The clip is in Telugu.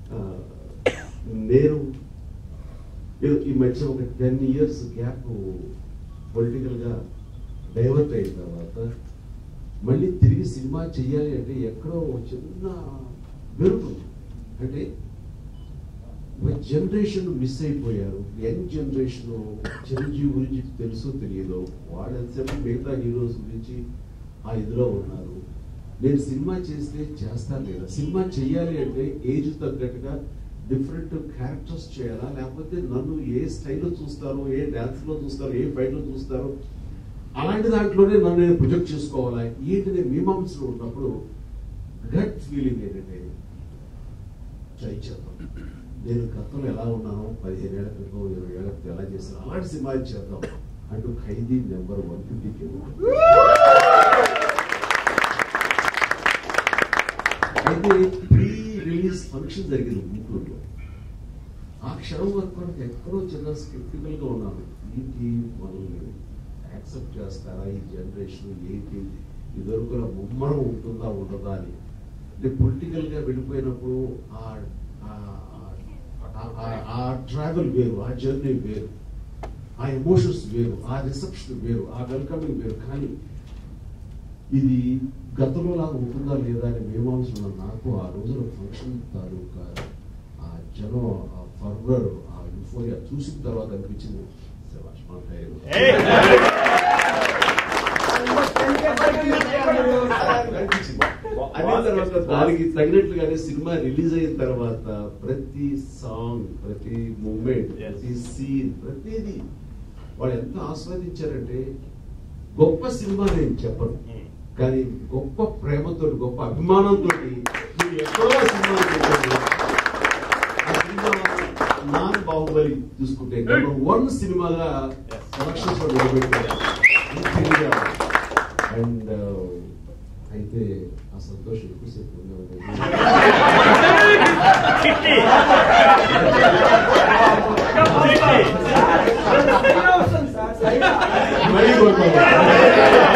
ఆ, నేను ఏదో ఈ మధ్య ఒక టెన్ ఇయర్స్ గ్యాప్ పొలిటికల్గా డైవర్ట్ అయిన తర్వాత మళ్ళీ తిరిగి సినిమా చెయ్యాలి అంటే ఎక్కడో ఒక చిన్న వెరుపు అంటే ఒక జనరేషన్ మిస్ అయిపోయారు యంగ్ జనరేషన్ చిరంజీవి గురించి తెలుసో తెలియదో వాళ్ళు ఎంతసేపు మిగతా హీరోస్ గురించి ఆ ఇదిలో ఉన్నారు నేను సినిమా చేస్తే చేస్తాను లేదా సినిమా చెయ్యాలి అంటే ఏజ్ తగ్గట్టుగా డిఫరెంట్ క్యారెక్టర్స్ చేయాలా లేకపోతే నన్ను ఏ స్టైల్లో చూస్తారో ఏ డ్యాన్స్లో చూస్తారో ఏ ఫైట్లో చూస్తారో అలాంటి దాంట్లోనే నన్ను నేను ప్రొజెక్ట్ చేసుకోవాలా ఏంటి నేను మీమాంసలో ఉన్నప్పుడు గట్ ఫీలింగ్ ఏంటంటే ట్రై చేద్దాం నేను గతంలో ఎలా ఉన్నానో పదిహేను ఏళ్ల క్రితం ఇరవై ఏళ్ల క్రితం ఎలా చేశాను అలాంటి సినిమా చేద్దాం అంటూ ఖైదీ నెంబర్ వన్ ఫిఫ్టీకి అయితే ప్రీ రిలీజ్ ఫంక్షన్ జరిగింది గుంటూరులో ఆ క్షణం వరకు కూడా ఎక్కడో చిన్న స్కెప్టికల్ గా ఉన్నాను ఏంటి మనల్ని యాక్సెప్ట్ చేస్తారా ఈ జనరేషన్ ఏంటి ఇదివరకు ముమ్మరం ఉంటుందా ఉండదా అని అంటే పొలిటికల్ గా వెళ్ళిపోయినప్పుడు ఆ ఆ- ఆ- ఆ- ఆ ట్రావెల్ వేరు ఆ జర్నీ వేరు ఆ ఎమోషన్స్ వేరు ఆ రిసెప్షన్ వేరు ఆ వెల్కమింగ్ వేరు కానీ ఇది గతంలో లాగా ఉంటుందా లేదా అని మీమాంసలో నాకు ఆ రోజున ఫంక్షన్ తాలూకా ఆ జనం ఆ ఫర్వర్ ఆ యుఫోరియా చూసిన తర్వాత అనిపించింది శభాష్, మన ధైర్యం. అనిపించింది. అనే తర్వాత దానికి తగినట్లుగానే సినిమా రిలీజ్ అయిన తర్వాత ప్రతి సాంగ్ ప్రతి మూమెంట్ Yes. ప్రతి సీన్ ప్రతిదీ వాళ్ళు ఎంత ఆస్వాదించారంటే గొప్ప సినిమా నేను చెప్పను Hmm. కానీ గొప్ప ప్రేమతో గొప్ప అభిమానంతో మీరు ఎక్కడో సినిమా చూడండి. ఆ సినిమా నాన్ బాహుబలి చూసుకుంటే నెంబర్ వన్ సినిమాగా Yes. కలెక్షన్స్ నిలబెట్టారు అండ్ అయితే ఆ సంతోషం ఎక్కువసేపు ఉండేవాడు. మళ్ళీ కొడతాను.